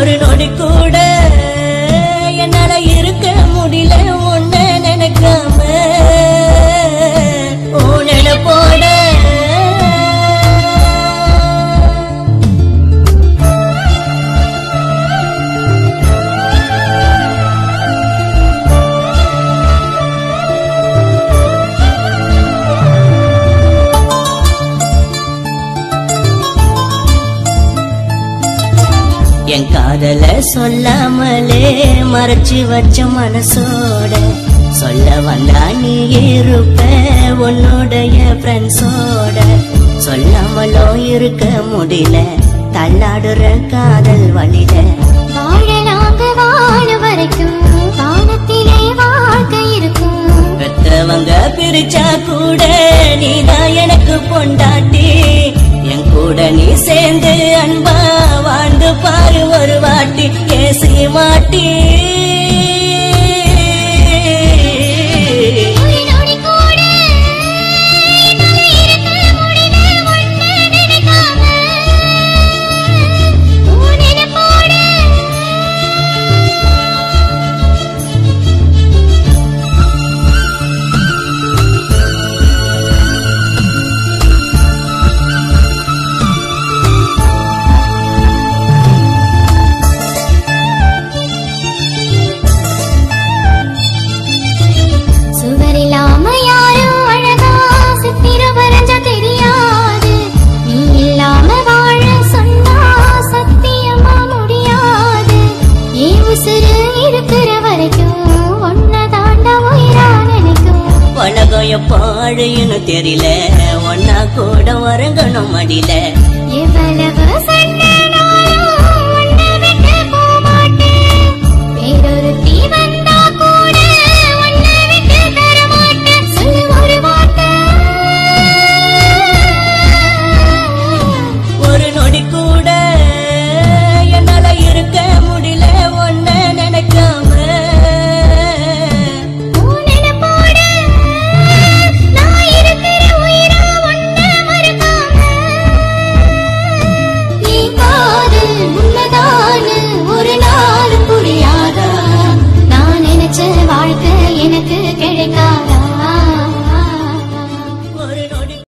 ஒரு நொடி கூட என்னால இருக்க முடியல உன்ன நினைக்காம உன் நினைப்போட என் காதல சொல்லாமலே மறைச்சு வச்ச மனசோட சொல்ல வந்தா நீ இருப்ப உன்னுடைய ஃப்ரெண்ட்ஸோட சொல்லாமலோ இருக்க முடியல தள்ளாடுற காதல் வழியில வாழலாங்க வாழ வரைக்கும் வானத்திலே வாழ்க்கை இருக்கும் பெத்தவங்க பிரிச்சா கூட நீதான் எனக்கு பொண்டாட்டி என் கூட நீ சேர்ந்து அன்பா வாழ்ந்து பாரு ஒரு வாட்டி ஏசி மாட்டி ஒரு நொடி கூட என்னால இருக்க முடியல உன்னை நினைக்காம உன் நினைப்போட சுவரில்லாம யாரும் அழகா சித்திரம் வரைஞ்சா தெரியாது நீ இல்லாம வாழ சொன்னா சத்தியமா முடியாது ஏன் உசுறு இருக்கிற வரைக்கும் ஒன்ன தாண்ட உயிரா நினைக்கும் உலகம் எப்போ அழியுன்னு தெரியல ஒன்னா கூட உறங்கணும் மடியில எவ்வளவு சண்டைனாலும் உன்னை விட்டு போக மாட்டேன். வேறொருத்தி வந்தா கூட உன்னை விட்டு தர மாட்டேன். சொல்லு ஒரு வார்த்தை. ஒரு நொடி கூட என்னால இருக்க முடியல ஒன்ன நினைக்காம உன் நினைப்போட நான் இருக்கிற உயிரா உன்னை மறக்காம. நீ காதல் உண்மைதான்னு ஒரு நாளும் புரியாதா நான் நினைச்ச வாழ்க்கை எனக்கு